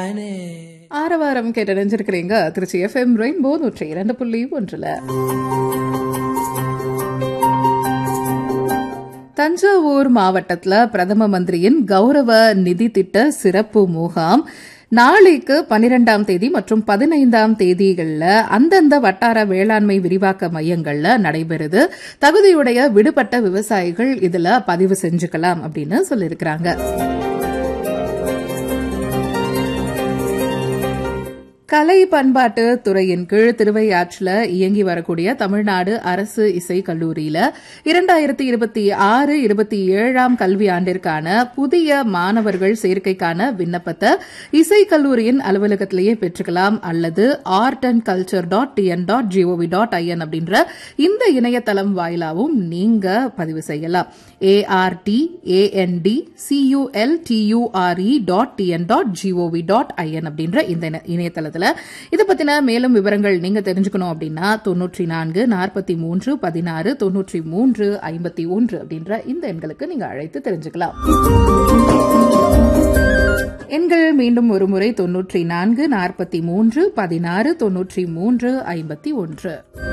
தானே ஆரவாரம் கேட்டடைஞ்சிருக்கிறீங்க Trichy FM rainbow நூற்றி இரண்டு புள்ளி ஒன்றுல தஞ்சாவூர் மாவட்டத்துல பிரதம மந்திரியின் கௌரவ நிதி திட்ட சிறப்பு முகாம் நாளைக்கு பனிரெண்டாம் தேதி மற்றும் பதினைந்தாம் தேதிகள்ல அந்தந்த வட்டார வேளாண்மை விரிவாக்க மையங்கள்ல நடைபெறுது தகுதியுடைய விடுபட்ட விவசாயிகள் இதுல பதிவு செஞ்சுக்கலாம் அப்படின்னு சொல்லியிருக்கிறாங்க கலை பண்பாட்டு துறையின் கீழ் திருவையாற்றில் இயங்கி வரக்கூடிய தமிழ்நாடு அரசு இசை கல்லூரியில இரண்டாயிரத்தி இருபத்தி ஆறு இருபத்தி ஏழாம் கல்வி ஆண்டிற்கான புதிய மாணவர்கள் சேர்க்கைக்கான விண்ணப்பத்தை இசை கல்லூரியின் அலுவலகத்திலேயே பெற்றுக்கலாம் அல்லது art and culture dot TN dot GOV dot IN அப்படின்ற இந்த இணையதளம் வாயிலாகவும் நீங்க பதிவு செய்யலாம் ART AND CUL TURE dot TN dot GOV dot IN அப்படின்ற இந்த இணை- இணையதளத்துல இதை பத்தின மேலும் விவரங்கள் நீங்க தெரிஞ்சுக்கணும் அப்படின்னா தொன்னூற்றி நான்கு நாற்பத்தி மூன்று பதினாறு தொன்னூற்றி மூன்று ஐம்பத்தி ஒன்று அப்படின்ற இந்த எண்களுக்கு நீங்க அழைத்து தெரிஞ்சுக்கலாம் எண்கள் மீண்டும் ஒருமுறை தொன்னூற்றி நான்கு நாற்பத்தி மூன்று பதினாறு தொன்னூற்றி மூன்று ஐம்பத்தி ஒன்று